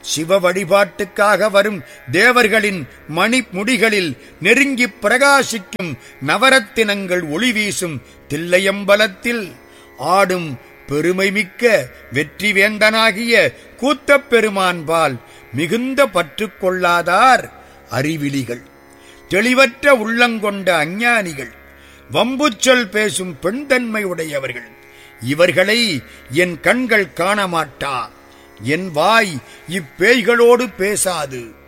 சிவ வழிபாட்டுக்காக வரும் தேவர்களின் மணி முடிகளில் நெருங்கிப் பிரகாசிக்கும் நவரத்தினங்கள் ஒளி வீசும் தில்லையம்பலத்தில் ஆடும் பெருமைமிக்க வெற்றி வேந்தனாகிய கூத்தப் பெருமான்பால் மிகுந்த பற்று கொள்ளாதார் அறிவிலிகள் தெளிவற்ற உள்ளங்கொண்ட அஞ்ஞானிகள் வம்புச்சொல் பேசும் பெண்தன்மை உடையவர்கள் இவர்களை என் கண்கள் காணமாட்டா என் வாய் இப்பேய்களோடு பேசாது